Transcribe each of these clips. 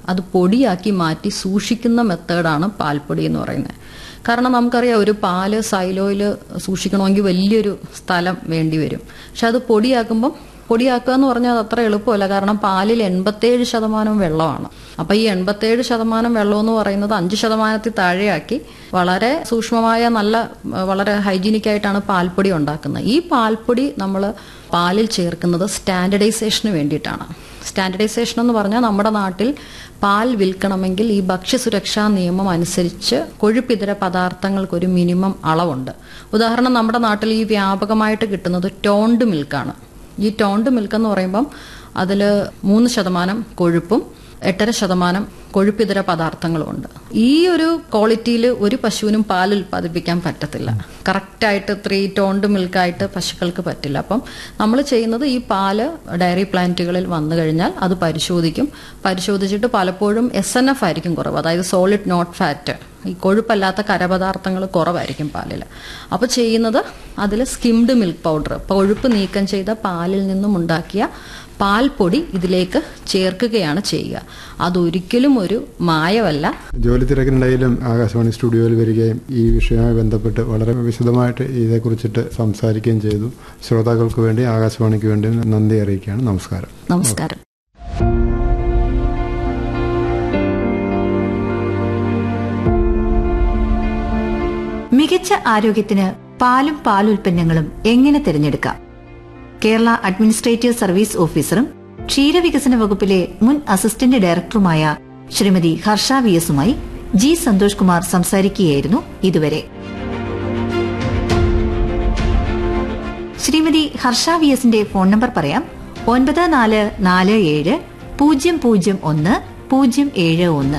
അത് പൊടിയാക്കി മാറ്റി സൂക്ഷിക്കുന്ന മെത്തേഡാണ് പാൽപ്പൊടി എന്ന് പറയുന്നത് കാരണം നമുക്കറിയാം ഒരു പാല് സൈലോയിൽ സൂക്ഷിക്കണമെങ്കിൽ വലിയൊരു സ്ഥലം വേണ്ടി വരും പക്ഷെ അത് പൊടിയാക്കുമ്പം പൊടിയാക്കുക എന്ന് പറഞ്ഞാൽ അത് അത്ര എളുപ്പമല്ല കാരണം പാലിൽ എൺപത്തേഴ് ശതമാനം വെള്ളമാണ് അപ്പൊ ഈ എൺപത്തേഴ് ശതമാനം വെള്ളം എന്ന് പറയുന്നത് അഞ്ച് ശതമാനത്തിൽ താഴെയാക്കി വളരെ സൂക്ഷ്മമായ നല്ല വളരെ ഹൈജീനിക് ആയിട്ടാണ് പാൽപ്പൊടി ഉണ്ടാക്കുന്നത് ഈ പാൽപ്പൊടി നമ്മൾ പാലിൽ ചേർക്കുന്നത് സ്റ്റാൻഡർഡൈസേഷന് വേണ്ടിയിട്ടാണ് സ്റ്റാൻഡർഡൈസേഷൻ എന്ന് പറഞ്ഞാൽ നമ്മുടെ നാട്ടിൽ പാൽ വിൽക്കണമെങ്കിൽ ഈ ഭക്ഷ്യസുരക്ഷാ നിയമം അനുസരിച്ച് കൊഴുപ്പിതര പദാർത്ഥങ്ങൾക്കൊരു മിനിമം അളവുണ്ട് ഉദാഹരണം നമ്മുടെ നാട്ടിൽ ഈ വ്യാപകമായിട്ട് കിട്ടുന്നത് ടോണ്ട് മിൽക്കാണ് ഈ ടോണ്ട് മിൽക്ക് എന്ന് പറയുമ്പം അതിൽ മൂന്ന് ശതമാനം കൊഴുപ്പും എട്ടര ശതമാനം കൊഴുപ്പിതര പദാർത്ഥങ്ങളും ഉണ്ട് ഈ ഒരു ക്വാളിറ്റിയിൽ ഒരു പശുവിനും പാൽ ഉൽപ്പാദിപ്പിക്കാൻ പറ്റത്തില്ല കറക്റ്റായിട്ട് ത്രീ ടോണ്ട് മിൽക്കായിട്ട് പശുക്കൾക്ക് പറ്റില്ല അപ്പം നമ്മൾ ചെയ്യുന്നത് ഈ പാല് ഡയറി പ്ലാന്റുകളിൽ വന്നു കഴിഞ്ഞാൽ അത് പരിശോധിക്കും പരിശോധിച്ചിട്ട് പലപ്പോഴും എസ് എൻ എഫ് ആയിരിക്കും കുറവ് അതായത് സോളിഡ് നോട്ട് ഫാറ്റ് ഈ കൊഴുപ്പല്ലാത്ത കരപദാർത്ഥങ്ങൾ കുറവായിരിക്കും പാലിൽ അപ്പോൾ ചെയ്യുന്നത് അതിൽ സ്കിംഡ് മിൽക്ക് പൗഡർ കൊഴുപ്പ് നീക്കം ചെയ്ത പാലിൽ നിന്നും ഉണ്ടാക്കിയ പാൽപ്പൊടി ഇതിലേക്ക് ചേർക്കുകയാണ് ചെയ്യുക അതൊരിക്കലും ഒരു മായമല്ല ജോലി തിരക്കിനിടയിലും ആകാശവാണി സ്റ്റുഡിയോയിൽ വരികയും ഈ വിഷയവുമായി ബന്ധപ്പെട്ട് വളരെ വിശദമായിട്ട് ഇതേക്കുറിച്ചിട്ട് സംസാരിക്കുകയും ചെയ്തു ശ്രോതാക്കൾക്ക് വേണ്ടി ആകാശവാണിക്ക് വേണ്ടി നന്ദി അറിയിക്കുകയാണ് നമസ്കാരം നമസ്കാരം മികച്ച ആരോഗ്യത്തിന് പാലും പാലുൽപ്പന്നങ്ങളും എങ്ങനെ തിരഞ്ഞെടുക്കാം കേരള അഡ്മിനിസ്ട്രേറ്റീവ് സർവീസ് ഓഫീസറും ക്ഷീരവികസന വകുപ്പിലെ മുൻ അസിസ്റ്റന്റ് ഡയറക്ടറുമായ ശ്രീമതി ഹർഷ വി എസുമായി ജി സന്തോഷ് കുമാർ സംസാരിക്കുകയായിരുന്നു ഇതുവരെ ശ്രീമതി ഹർഷ വി എസിന്റെ ഫോൺ നമ്പർ പറയാം ഒൻപത് നാല് നാല് ഏഴ് പൂജ്യം പൂജ്യം ഒന്ന് പൂജ്യം ഏഴ് ഒന്ന്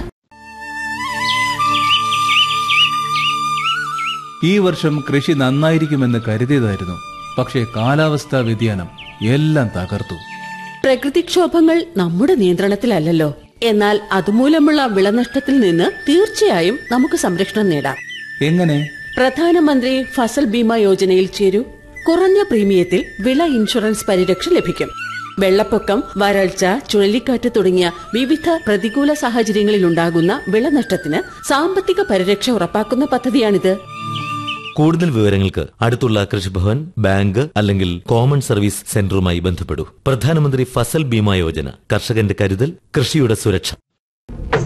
ഈ വർഷം കൃഷി നന്നായിരിക്കുമെന്ന് കരുതിയതായിരുന്നു പക്ഷേ കാലാവസ്ഥാ വ്യതിയാനം എല്ലാം തകർത്തു പ്രകൃതിക്ഷോഭങ്ങൾ നമ്മുടെ നിയന്ത്രണത്തിലല്ലല്ലോ എന്നാൽ അതുമൂലമുള്ള വിളനഷ്ടത്തിൽ നിന്ന് തീർച്ചയായും നമുക്ക് സംരക്ഷണം നേടാം എങ്ങനെ പ്രധാനമന്ത്രി ഫസൽ ബീമ യോജനയിൽ ചേരൂ കുറഞ്ഞ പ്രീമിയത്തിൽ വിള ഇൻഷുറൻസ് പരിരക്ഷ ലഭിക്കും വെള്ളപ്പൊക്കം വരൾച്ച ചുഴലിക്കാറ്റ് തുടങ്ങിയ വിവിധ പ്രതികൂല സാഹചര്യങ്ങളിൽ ഉണ്ടാകുന്ന വിളനഷ്ടത്തിന് സാമ്പത്തിക പരിരക്ഷ ഉറപ്പാക്കുന്ന പദ്ധതിയാണിത് കൂടുതൽ വിവരങ്ങൾക്ക് അടുത്തുള്ള കൃഷിഭവൻ ബാങ്ക് അല്ലെങ്കിൽ കോമൺ സർവീസ് സെന്ററുമായി ബന്ധപ്പെടൂ പ്രധാനമന്ത്രി ഫസൽ ബീമ യോജന കർഷകന്റെ കരുതൽ കൃഷിയുടെ സുരക്ഷ